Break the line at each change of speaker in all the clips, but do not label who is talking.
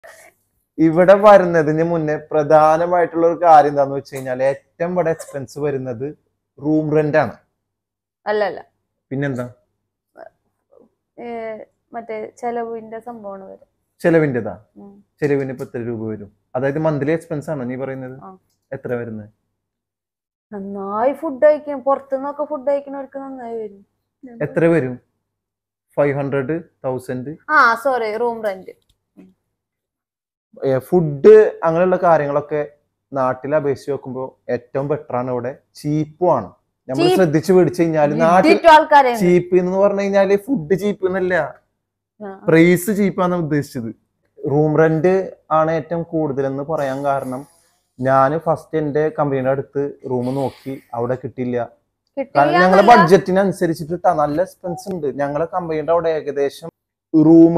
ഇവിടെ വരുന്നതിന് മുന്നേ പ്രധാനമായിട്ടുള്ള ഒരു കാര്യം എന്താന്ന് വെച്ച് കഴിഞ്ഞാൽ ഏറ്റവും ഇവിടെ എക്സ്പെൻസ് വരുന്നത് റൂം റെന്റ് ആണ്
അല്ല അല്ല
പിന്നെന്താ
ഏ, മറ്റേ ചെലവിന്റെ സംഭവമാണ് വരും
ചെലവിൻ്റെതാ
ഉം.
ചെലവിന് ഇപ്പൊ എത്ര രൂപ വരും അതായത് മന്ത്ലി എക്സ്പെൻസ് ആണോ നീ പറയുന്നത്
ആ.
എത്ര വരുന്നത്
നന്നായി ഫുഡ് കഴിക്കും പുറത്തുനിന്നൊക്കെ ഫുഡ് കഴിക്കുന്നവർക്ക് നന്നായി വരും
എത്ര വരും ഫൈവ് ഹൺഡ്രഡ് തൗസൻഡ്
ആ സോറി റൂം റെന്റ്
ഫുഡ് അങ്ങനെയുള്ള കാര്യങ്ങളൊക്കെ നാട്ടിൽ അപേക്ഷിച്ച് നോക്കുമ്പോൾ ഏറ്റവും ബെറ്റർ ആണ് ഇവിടെ ചീപ്പും ആണ് നമ്മൾ
Cheap.
ശ്രദ്ധിച്ച് മേടിച്ചു കഴിഞ്ഞാൽ നാട്ടിൽ
ആൾക്കാരെ
ചീപ്പ് എന്ന് പറഞ്ഞു കഴിഞ്ഞാല് ഫുഡ് ചീപ്പ് എന്നല്ല പ്രൈസ് ചീപ്പാണ് ഉദ്ദേശിച്ചത് റൂം റെന്റ് ആണ് ഏറ്റവും കൂടുതലെന്ന് പറയാൻ കാരണം ഞാൻ ഫസ്റ്റ് എന്റെ കമ്പനിയുടെ അടുത്ത് റൂം നോക്കി അവിടെ കിട്ടില്ല കാരണം ഞങ്ങളെ ബഡ്ജറ്റിനനുസരിച്ചിട്ട് നല്ല എക്സ്പെൻസ് ഉണ്ട് ഞങ്ങളെ കമ്പനിയുടെ അവിടെ ഏകദേശം റൂം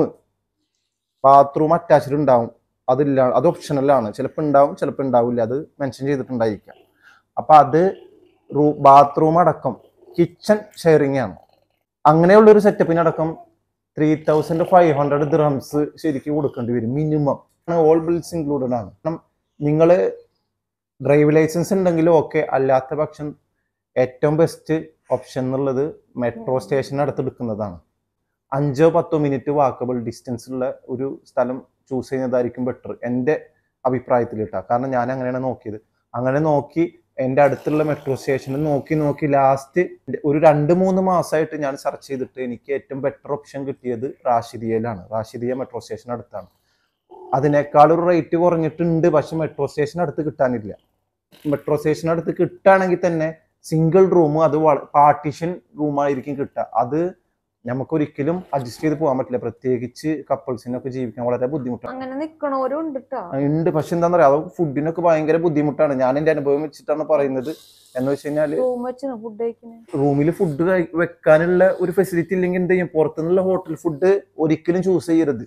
ബാത്റൂം അറ്റാച്ച്ഡ് ഉണ്ടാവും അതില്ല അത് ഓപ്ഷണലാണ് ചിലപ്പോൾ ഉണ്ടാവും ചിലപ്പോൾ ഉണ്ടാവില്ല അത് മെൻഷൻ ചെയ്തിട്ടുണ്ടായിരിക്കാം അപ്പൊ അത് റൂ ബാത്റൂം അടക്കം കിച്ചൺ ഷെയറിംഗ് ആണ് അങ്ങനെയുള്ള ഒരു സെറ്റപ്പിനടക്കം three thousand five hundred dirhams ശരിക്കും കൊടുക്കേണ്ടി വരും മിനിമം ഓൾ ബിൽസ് ഇൻക്ലൂഡഡ് ആണ് കാരണം നിങ്ങൾ ഡ്രൈവ് ലൈസൻസ് ഉണ്ടെങ്കിലും ഓക്കെ അല്ലാത്ത പക്ഷം ഏറ്റവും ബെസ്റ്റ് ഓപ്ഷൻ എന്നുള്ളത് മെട്രോ സ്റ്റേഷൻ അടുത്തെടുക്കുന്നതാണ് അഞ്ചോ പത്തോ മിനിറ്റ് വാക്കബിൾ ഡിസ്റ്റൻസ് ഉള്ള ഒരു സ്ഥലം ചൂസ് ചെയ്യുന്നതായിരിക്കും ബെറ്റർ എൻ്റെ അഭിപ്രായത്തിൽ കേട്ടോ കാരണം ഞാൻ അങ്ങനെയാണ് നോക്കിയത് അങ്ങനെ നോക്കി എൻ്റെ അടുത്തുള്ള മെട്രോ സ്റ്റേഷനിൽ നോക്കി നോക്കി ലാസ്റ്റ് ഒരു രണ്ട് മൂന്ന് മാസമായിട്ട് ഞാൻ സെർച്ച് ചെയ്തിട്ട് എനിക്ക് ഏറ്റവും ബെറ്റർ ഓപ്ഷൻ കിട്ടിയത് റാഷിദിയയിലാണ് റാഷിദിയ മെട്രോ സ്റ്റേഷൻ അടുത്താണ് അതിനേക്കാൾ ഒരു റേറ്റ് കുറഞ്ഞിട്ടുണ്ട് പക്ഷെ മെട്രോ സ്റ്റേഷൻ അടുത്ത് കിട്ടാനില്ല മെട്രോ സ്റ്റേഷൻ അടുത്ത് കിട്ടുകയാണെങ്കിൽ തന്നെ സിംഗിൾ റൂം അത് പാർട്ടീഷൻ റൂമായിരിക്കും കിട്ടുക അത് നമുക്ക് ഒരിക്കലും അഡ്ജസ്റ്റ് ചെയ്ത് പോകാൻ പറ്റില്ല പ്രത്യേകിച്ച് കപ്പിൾസിനൊക്കെ ജീവിക്കാൻ വളരെ ബുദ്ധിമുട്ടാണ്
അങ്ങനെ നിക്കണവരും ഉണ്ട് ട്ടോ
ഉണ്ട് പക്ഷെ എന്താന്ന് പറയാ അത് ഫുഡിനൊക്കെ ഭയങ്കര ബുദ്ധിമുട്ടാണ് ഞാൻ എന്റെ അനുഭവം വെച്ചിട്ടാണ് പറയുന്നത് എന്ന് വെച്ച് കഴിഞ്ഞാല്
റൂം വെച്ച് ഫുഡ് കഴിക്കുന്നത്
റൂമിൽ ഫുഡ് വെക്കാനുള്ള ഒരു ഫെസിലിറ്റി ഇല്ലെങ്കിൽ എന്ത് ചെയ്യും പുറത്തുനിന്നുള്ള ഹോട്ടൽ ഫുഡ് ഒരിക്കലും ചൂസ് ചെയ്യരുത്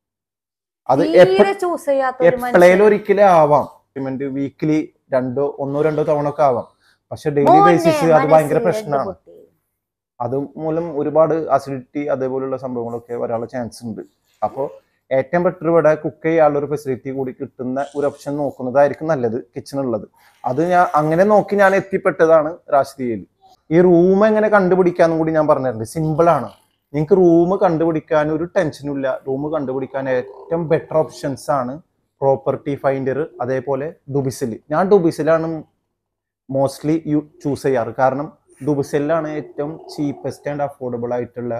അത്
തീരെ ചൂസ് ചെയ്യാത്ത ഒരു
എപ്പോഴേലും
മനുഷ്യൻ
ഒരിക്കലും ആവാം പേയ്മെന്റ് വീക്കിലി രണ്ടോ ഒന്നോ രണ്ടോ തവണ ഒക്കെ ആവാം പക്ഷെ ഡെയിലി
മോനെ,
ബേസിസ് അത് ഭയങ്കര
മനസ്സിൽ
പ്രശ്നമാണ്
എന്ത് പൊട്ടി?
അത് മൂലം ഒരുപാട് അസിഡിറ്റി അതേപോലുള്ള സംഭവങ്ങളൊക്കെ വരാനുള്ള ചാൻസ് ഉണ്ട് അപ്പോൾ ഏറ്റവും ബെറ്റർ ഇവിടെ കുക്ക് ചെയ്യാനുള്ള ഒരു ഫെസിലിറ്റി കൂടി കിട്ടുന്ന ഒരു ഓപ്ഷൻ നോക്കുന്നതായിരിക്കും നല്ലത് കിച്ചണുള്ളത് അത് ഞാൻ അങ്ങനെ നോക്കി ഞാൻ എത്തിപ്പെട്ടതാണ് രാഷ്ട്രീയയിൽ ഈ റൂം എങ്ങനെ കണ്ടുപിടിക്കാന്നും കൂടി ഞാൻ പറഞ്ഞിട്ടുണ്ട് സിമ്പിൾ ആണ് നിങ്ങൾക്ക് റൂം കണ്ടുപിടിക്കാൻ ഒരു ടെൻഷനും ഇല്ല റൂം കണ്ടുപിടിക്കാൻ ഏറ്റവും ബെറ്റർ ഓപ്ഷൻസ് ആണ് പ്രോപ്പർട്ടി ഫൈൻഡർ അതേപോലെ ഡുബിസിൽ ഞാൻ ഡുബിസിലാണ് മോസ്റ്റ്ലി യു ചൂസ് ചെയ്യാറ് കാരണം ദുബസെല്ലാണ് ഏറ്റവും ചീപ്പസ്റ്റ് ആൻഡ് അഫോർഡബിൾ ആയിട്ടുള്ള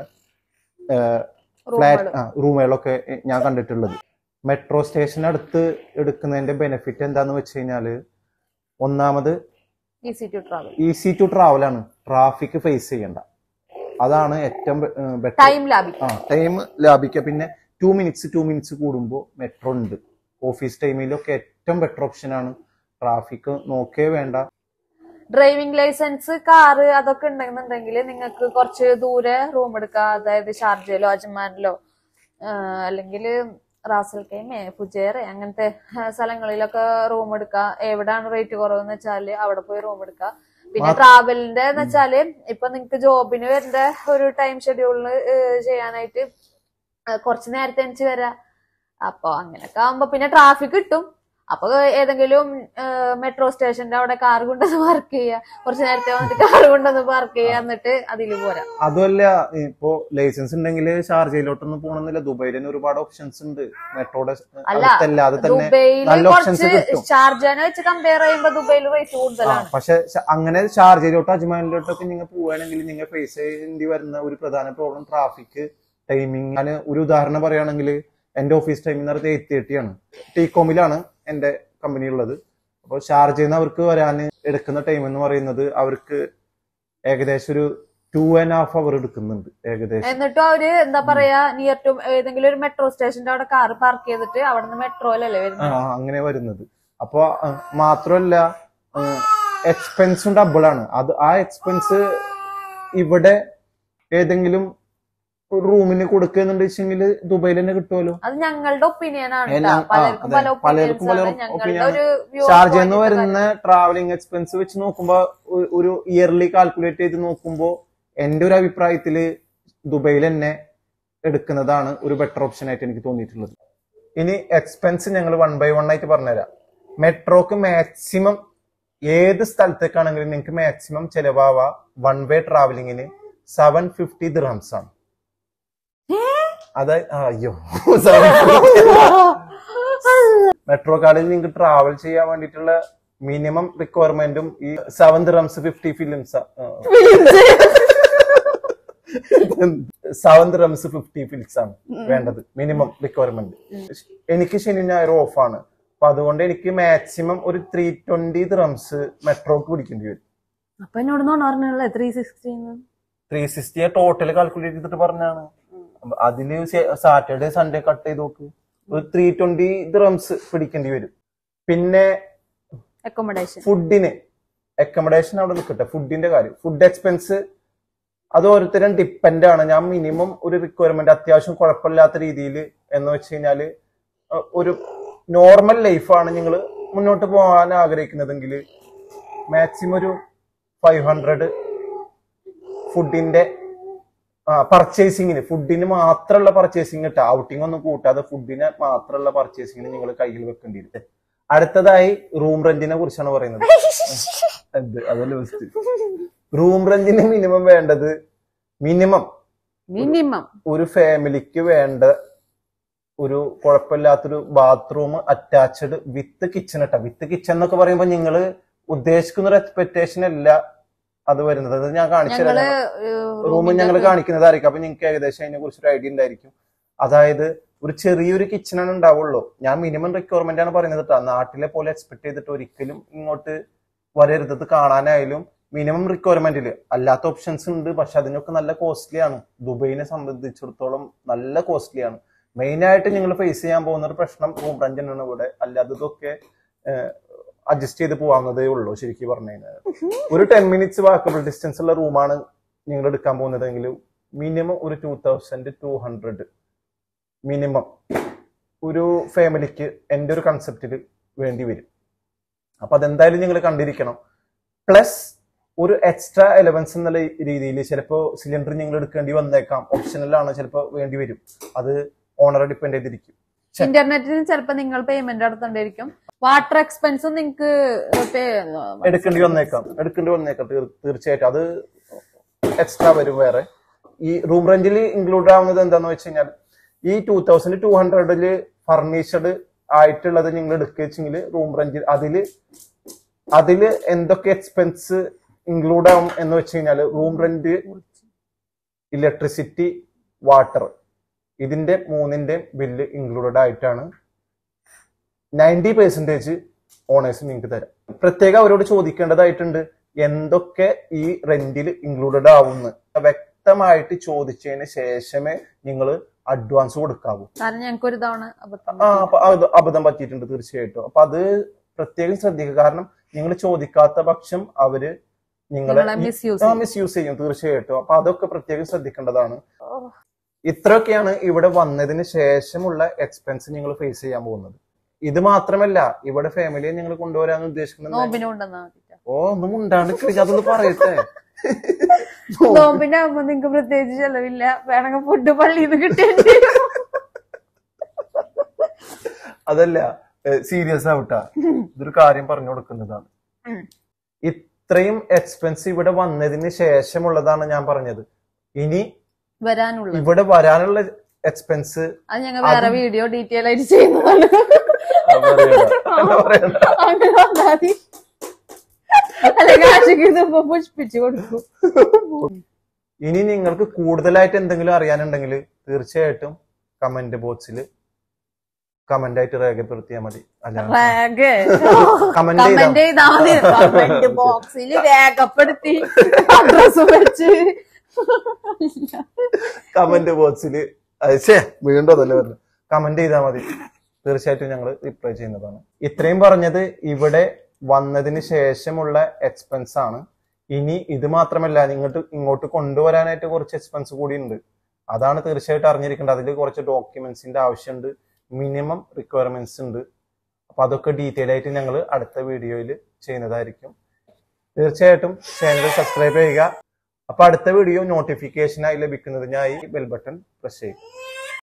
ഫ്ലാറ്റ്
റൂമുകള്.
റൂമുകളൊക്കെ ഞാൻ കണ്ടിട്ടുള്ളത് മെട്രോ സ്റ്റേഷൻ അടുത്ത് എടുക്കുന്നതിന്റെ ബെനിഫിറ്റ് എന്താന്ന് വെച്ച് കഴിഞ്ഞാല് ഒന്നാമത്
easy to travel
easy to travel ആണ് ട്രാഫിക് ഫേസ് ചെയ്യണ്ട അതാണ് ഏറ്റവും ബെറ്റർ
ടൈം ലാഭിക്കും
ആ ടൈം ലാഭിക്കുക പിന്നെ ടു മിനിറ്റ്സ് ടു മിനിറ്റ്സ് കൂടുമ്പോൾ മെട്രോ ഉണ്ട് ഓഫീസ് ടൈമിലൊക്കെ ഏറ്റവും ബെറ്റർ ഓപ്ഷൻ ആണ് ട്രാഫിക് നോക്കേ വേണ്ട
ഡ്രൈവിംഗ് ലൈസൻസ് കാറ് അതൊക്കെ ഉണ്ടെന്നുണ്ടെങ്കിൽ നിങ്ങൾക്ക് കുറച്ച് ദൂരെ റൂം എടുക്കാം അതായത് ഷാർജയിലോ അജ്മാനിലോ അല്ലെങ്കിൽ റാസൽ കൈമേ ഫുജേറെ അങ്ങനത്തെ ആ, സ്ഥലങ്ങളിലൊക്കെ റൂം എടുക്കാം എവിടെയാണ് റേറ്റ് കുറവെന്ന് വെച്ചാല് അവിടെ പോയി റൂം എടുക്കാം പിന്നെ
മാ-
ട്രാവലിന്റെ എന്ന് വെച്ചാല് ഇപ്പൊ നിങ്ങക്ക് ജോബിന് വരുന്ന ഒരു ടൈം ഷെഡ്യൂളിന് ചെയ്യാനായിട്ട് ആ, കുറച്ച് നേരത്തെ എണിച്ച് വരാം അപ്പൊ അങ്ങനെയൊക്കെ ആവുമ്പോ പിന്നെ ട്രാഫിക് കിട്ടും അപ്പൊ ഏതെങ്കിലും മെട്രോ സ്റ്റേഷന്റെ അവിടെ കാർ കൊണ്ടുവന്ന് പാർക്ക് ചെയ്യുക കുറച്ച് നേരത്തെ വന്നിട്ട് കാർ കൊണ്ടുവന്ന് പാർക്ക് ചെയ്യുക എന്നിട്ട് അതിൽ പോരാ
അതുമല്ല ഇപ്പോ ലൈസൻസ് ഉണ്ടെങ്കിൽ ഷാർജയിലോട്ടൊന്നും പോകണമെന്നില്ല ദുബൈയിൽ തന്നെ ഒരുപാട് ഓപ്ഷൻസ് ഉണ്ട് മെട്രോയുടെ
അല്ല,
അടുത്തല്ലാതെ തന്നെ
ദുബൈയിൽ
നല്ല ഓപ്ഷൻസ്
കുറച്ച്
കിട്ടും
ഷാർജാനെ വെച്ച് കമ്പയർ ചെയ്യുമ്പോ ദുബൈയിൽ റേറ്റ്
ആ,
കൂടുതലാണ്
പക്ഷെ ശ- അങ്ങനെ ഷാർജയിലോട്ടോ അജ്മാനിലോട്ടൊക്കെ നിങ്ങൾ പോവുകയാണെങ്കിൽ നിങ്ങൾ ഫേസ് ചെയ്യേണ്ടി വരുന്ന ഒരു പ്രധാന പ്രോബ്ലം ട്രാഫിക് ടൈമിംഗ് ഞാൻ ഒരു ഉദാഹരണം പറയുകയാണെങ്കിൽ എന്റെ ഓഫീസ് ടൈമിംഗ് എന്ന് പറയുന്നത് എയ്റ്റ് തേർട്ടി ആണ് ടീകോമിലാണ് എന്റെ കമ്പനി ഉള്ളത് അപ്പോൾ ഷാർജയിൽ നിന്ന് അവർക്ക് വരാൻ എടുക്കുന്ന ടൈം എന്ന് പറയുന്നത് അവർക്ക് ഏകദേശം ഒരു ടു ആൻഡ് ഹാഫ് അവർ എടുക്കുന്നുണ്ട് ഏകദേശം
എന്നിട്ടും അവര് എന്താ പറയാ നിയർ ടു ഏതെങ്കിലും ഒരു മെട്രോ സ്റ്റേഷന്റെ അവിടെ കാർ പാർക്ക് ചെയ്തിട്ട് അവിടെ നിന്ന് മെട്രോയിലല്ലേ
ആ
വരുന്നത്
അങ്ങനെ വരുന്നത് അപ്പൊ ആ, മാത്രമല്ല എക്സ്പെൻസും ഡബിൾ ആണ് അത് ആ എക്സ്പെൻസ് ഇവിടെ ഏതെങ്കിലും ഒരു റൂമിന് കൊടുക്കുന്നുണ്ട് വെച്ചെങ്കിൽ ദുബൈയിൽ തന്നെ കിട്ടുമല്ലോ
അത് ഞങ്ങളുടെ ഒപ്പീനിയൻ ആണ്
എല്ലാം-
ട്ടോ. പലർക്കും
ആ,
പല
അതെ. പലർക്കും
ഒപ്പീനിയൻസ്
പല
ആണ് ഞങ്ങളുടെ
opinion
ഒരു view
ഷാർജയിൽ
point
നിന്ന് വരുന്ന ട്രാവലിംഗ് എക്സ്പെൻസ് വെച്ച് നോക്കുമ്പോ ഒ- ഒരു ഇയർലി കാൽക്കുലേറ്റ് ചെയ്ത് നോക്കുമ്പോ എന്റെ ഒരു അഭിപ്രായത്തില് ദുബൈയിൽ തന്നെ എടുക്കുന്നതാണ് ഒരു ബെറ്റർ ഓപ്ഷൻ ആയിട്ട് എനിക്ക് തോന്നിയിട്ടുള്ളത് ഇനി എക്സ്പെൻസ് ഞങ്ങൾ വൺ ബൈ വൺ ആയിട്ട് പറഞ്ഞുതരാം മെട്രോക്ക് മാക്സിമം ഏത് സ്ഥലത്തേക്കാണെങ്കിലും നിങ്ങൾക്ക് മാക്സിമം ചെലവാവുക വൺ വേ ട്രാവലിങ്ങിന് സെവൻ ഫിഫ്റ്റി ദിർഹംസ് ആണ് അതായത് അയ്യോ മെട്രോ കാർഡിൽ നിങ്ങൾക്ക് ട്രാവൽ ചെയ്യാൻ വേണ്ടിയിട്ടുള്ള മിനിമം റിക്വയർമെന്റും ഈ seven dirhams fifty films seven dirhams fifty films ആണ് വേണ്ടത് മിനിമം റിക്വയർമെന്റ് എനിക്ക് ശനി ഞായർ ഓഫാണ് അപ്പൊ അതുകൊണ്ട് എനിക്ക് മാക്സിമം ഒരു ത്രീ ട്വന്റി ദിർഹംസ് മെട്രോക്ക് പിടിക്കേണ്ടി വരും
അപ്പൊ എന്നോട് നോണ പറഞ്ഞുള്ള ത്രീ സിക്സ്റ്റി
ത്രീ സിക്സ്റ്റിയെ ടോട്ടൽ കാൽക്കുലേറ്റ് ചെയ്തിട്ട് പറഞ്ഞാണ് അപ്പൊ അതില് സാറ്റർഡേ സൺഡേ കട്ട് ചെയ്ത് നോക്ക് ഒരു ത്രീ ട്വന്റി ദിർഹംസ് പിടിക്കേണ്ടി വരും പിന്നെ
അക്കോമഡേഷൻ
ഫുഡിന് അക്കോമഡേഷൻ അവിടെ നിൽക്കട്ടെ ഫുഡിന്റെ കാര്യം ഫുഡ് എക്സ്പെൻസ് അത് ഓരോരുത്തരും ഡിപ്പെൻഡ് ആണ് ഞാൻ മിനിമം ഒരു റിക്വയർമെന്റ് അത്യാവശ്യം കുഴപ്പമില്ലാത്ത രീതിയിൽ എന്ന് വെച്ച് കഴിഞ്ഞാല് അഹ് ഒരു നോർമൽ ലൈഫാണ് നിങ്ങൾ മുന്നോട്ട് പോകാൻ ആഗ്രഹിക്കുന്നതെങ്കിൽ മാക്സിമം ഒരു ഫൈവ് ഹൺഡ്രഡ് ഫുഡിന്റെ പർച്ചേസിങ്ങിന് ഫുഡിന് മാത്രമുള്ള പർച്ചേസിങ് കിട്ടുക ഔട്ടിംഗ് ഒന്നും കൂട്ടാതെ ഫുഡിന് മാത്രമുള്ള പർച്ചേസിങ്ങിന് നിങ്ങൾ കയ്യിൽ വെക്കേണ്ടി വരും അടുത്തതായി റൂം റെന്റിനെ കുറിച്ചാണ് പറയുന്നത് എന്ത് അതല്ല ബെസ്റ്റ് റൂം റെന്റിന് മിനിമം വേണ്ടത് മിനിമം
മിനിമം
ഒരു ഫാമിലിക്ക് വേണ്ട ഒരു കുഴപ്പമില്ലാത്തൊരു ബാത്റൂം അറ്റാച്ച്ഡ് വിത്ത് കിച്ചൺ ഇട്ട വിത്ത് കിച്ചൺ എന്നൊക്കെ പറയുമ്പോൾ നിങ്ങൾ ഉദ്ദേശിക്കുന്ന ഒരു എക്സ്പെക്ടേഷൻ അല്ല അത് വരുന്നത് അത് ഞാൻ കാണിച്ചു
ഞങ്ങള്
റൂം ഞങ്ങൾ കാണിക്കുന്നതായിരിക്കും അപ്പൊ നിങ്ങൾക്ക് ഏകദേശം അതിനെ കുറിച്ച് ഒരു ഐഡിയ ഉണ്ടായിരിക്കും അതായത് ഒരു ചെറിയൊരു കിച്ചണാണ് ഉണ്ടാവുള്ളൂ ഞാൻ മിനിമം റിക്വയർമെന്റ് ആണ് പറയുന്നത് കേട്ടോ നാട്ടിലെ പോലെ എക്സ്പെക്ട് ചെയ്തിട്ട് ഒരിക്കലും ഇങ്ങോട്ട് വരരുത് ഇത് കാണാനായാലും മിനിമം റിക്വയർമെന്റിൽ അല്ലാത്ത ഓപ്ഷൻസ് ഉണ്ട് പക്ഷെ അതിനൊക്കെ നല്ല കോസ്റ്റ്ലി ആണ് ദുബൈനെ സംബന്ധിച്ചിടത്തോളം നല്ല കോസ്റ്റ്ലി ആണ് മെയിൻ ആയിട്ട് നിങ്ങൾ ഫേസ് ചെയ്യാൻ പോകുന്ന ഒരു പ്രശ്നം റൂം റെന്റിനാണ് ഇവിടെ അല്ലാതെ ഇതൊക്കെ അഡ്ജസ്റ്റ് ചെയ്ത് പോവാവുന്നതേ ഉള്ളൂ ശരിക്കും പറഞ്ഞു കഴിഞ്ഞാൽ ഒരു ടെൻ മിനിറ്റ്സ് വാക്കബിൾ ഡിസ്റ്റൻസ് ഉള്ള റൂമാണ് നിങ്ങൾ എടുക്കാൻ പോകുന്നതെങ്കിൽ മിനിമം ഒരു two thousand two hundred minimum ഒരു ഫാമിലിക്ക് എൻ്റെ ഒരു കൺസെപ്റ്റിൽ വേണ്ടി വരും അപ്പൊ അതെന്തായാലും നിങ്ങൾ കണ്ടിരിക്കണം പ്ലസ് ഒരു എക്സ്ട്രാ എലവൻസ് എന്നുള്ള രീതിയിൽ ചിലപ്പോൾ സിലിണ്ടർ നിങ്ങൾ എടുക്കേണ്ടി വന്നേക്കാം ഓപ്ഷനലാണ് ചിലപ്പോൾ വേണ്ടി വരും അത് ഓണറെ ഡിപ്പെൻഡ് ചെയ്തിരിക്കും
ഇന്റർനെറ്റിന് ചിലപ്പോ നിങ്ങൾ പേയ്മെന്റ് നടത്തേണ്ടിയിരിക്കും വാട്ടർ എക്സ്പെൻസും നിങ്ങൾക്ക്
എടുക്കേണ്ടി വന്നേക്കാം എടുക്കേണ്ടി വന്നേക്കാം തീർ- തീർച്ചയായിട്ടും അത് എക്സ്ട്രാ വരും വേറെ ഈ റൂം റെന്റിൽ ഇൻക്ലൂഡ് ആവുന്നത് എന്താന്ന് വെച്ച് കഴിഞ്ഞാൽ ഈ ടൂ തൗസൻഡ് ടു ഹൺഡ്രഡില് ഫർണിച്ചഡ് ആയിട്ടുള്ളത് നിങ്ങൾ എടുക്കുക വെച്ചെങ്കിൽ റൂം റെന്റ് അതില് അതില് എന്തൊക്കെ എക്സ്പെൻസ് ഇൻക്ലൂഡ് ആവും എന്ന് വെച്ച് കഴിഞ്ഞാൽ റൂം റെന്റ് ഇലക്ട്രിസിറ്റി വാട്ടർ ഇതിന്റെ മൂന്നിന്റെ ബില്ല് ഇൻക്ലൂഡഡ് ആയിട്ടാണ് നയൻറ്റി പെർസെന്റേജ് ഓണേഴ്സ് നിങ്ങൾക്ക് തരാം പ്രത്യേകം അവരോട് ചോദിക്കേണ്ടതായിട്ടുണ്ട് എന്തൊക്കെ ഈ റെന്റിൽ ഇൻക്ലൂഡഡ് ആവുന്നു വ്യക്തമായിട്ട് ചോദിച്ചതിന് ശേഷമേ നിങ്ങൾ അഡ്വാൻസ് കൊടുക്കാവൂ
കാരണം ഞങ്ങൾക്ക് ഒരു തവണ അബദ്ധം
ആ അപ്പൊ അത് അബദ്ധം പറ്റിയിട്ടുണ്ട് തീർച്ചയായിട്ടും അപ്പൊ അത് പ്രത്യേകം ശ്രദ്ധിക്കുക കാരണം നിങ്ങൾ ചോദിക്കാത്ത പക്ഷം അവര് നിങ്ങളെ
നിങ്ങളെ മിസ്യൂസ്
മിസ്യൂസ് ചെയ്യും തീർച്ചയായിട്ടും അപ്പൊ അതൊക്കെ പ്രത്യേകം ശ്രദ്ധിക്കേണ്ടതാണ് ഇത്രയൊക്കെയാണ് ഇവിടെ വന്നതിന് ശേഷമുള്ള എക്സ്പെൻസ് നിങ്ങൾ ഫേസ് ചെയ്യാൻ പോകുന്നത് ഇത് മാത്രമല്ല ഇവിടെ ഫാമിലിയെ നിങ്ങൾ കൊണ്ടുവരാൻ ഉദ്ദേശിക്കുന്നത്
നോമ്പിന് കൊണ്ടുവന്നാ മതി
ഓ ഒന്നും ഉണ്ടാണ്ട് അതൊന്ന് പറയട്ടെ
നോമ്പിന്റെ ആകുമ്പോ നിങ്ങക്ക് പ്രത്യേകിച്ച് ചെലവില്ല വേണമെങ്കിൽ ഫുഡ് പള്ളിയിൽ നിന്ന് കിട്ടേണ്ടി വരും.
അതല്ല സീരിയസ് ആവട്ടാ ഇതൊരു കാര്യം പറഞ്ഞു കൊടുക്കുന്നതാണ്
ഉം.
ഇത്രയും എക്സ്പെൻസ് ഇവിടെ വന്നതിന് ശേഷമുള്ളതാണ് ഞാൻ പറഞ്ഞത് ഇനി
വരാനുള്ളത്
ഇവിടെ വരാനുള്ള എക്സ്പെൻസ്
അത് ഞങ്ങൾ വേറെ വീഡിയോ ഡീറ്റെയിൽ ആയിട്ട് ചെയ്യുന്നതാണ് അങ്ങനെ വന്നാ മതി അല്ലെങ്കിൽ ആശയ്ക്ക് ഇതിപ്പോ പുഷ്പിച്ചു കൊടുക്കും
ഇനി നിങ്ങൾക്ക് കൂടുതലായിട്ട് എന്തെങ്കിലും അറിയാനുണ്ടെങ്കിൽ തീർച്ചയായിട്ടും കമന്റ് ബോക്സിൽ കമന്റ് ആയിട്ട് രേഖപ്പെടുത്തിയാൽ മതി അല്ല
റാഗ്
കമന്റ് ചെയ്താൽ
കമന്റ് ചെയ്താ മതി കമന്റ് ബോക്സിൽ രേഖപ്പെടുത്തി അഡ്രസ് വെച്ച്
കമന്റ് ബോക്സിൽ അയച്ചേ വീണ്ടും അതല്ലേ പറഞ്ഞു കമന്റ് ചെയ്താൽ മതി തീർച്ചയായിട്ടും ഞങ്ങൾ റിപ്ലൈ ചെയ്യുന്നതാണ് ഇത്രയും പറഞ്ഞത് ഇവിടെ വന്നതിന് ശേഷമുള്ള എക്സ്പെൻസ് ആണ് ഇനി ഇത് മാത്രമല്ല ഇങ്ങോട്ട് ഇങ്ങോട്ട് കൊണ്ടുവരാനായിട്ട് കുറച്ച് എക്സ്പെൻസ് കൂടി ഉണ്ട് അതാണ് തീർച്ചയായിട്ടും അറിഞ്ഞിരിക്കേണ്ടത് അതിൽ കുറച്ച് ഡോക്യുമെന്റ്സിന്റെ ആവശ്യമുണ്ട് മിനിമം റിക്വയർമെന്റ്സ് ഉണ്ട് അപ്പൊ അതൊക്കെ ഡീറ്റെയിൽ ആയിട്ട് ഞങ്ങൾ അടുത്ത വീഡിയോയിൽ ചെയ്യുന്നതായിരിക്കും തീർച്ചയായിട്ടും ചാനൽ സബ്സ്ക്രൈബ് ചെയ്യുക അപ്പൊ അടുത്ത വീഡിയോ നോട്ടിഫിക്കേഷനായി ലഭിക്കുന്നതിനായി ബെൽ ബട്ടൺ പ്രസ് ചെയ്യും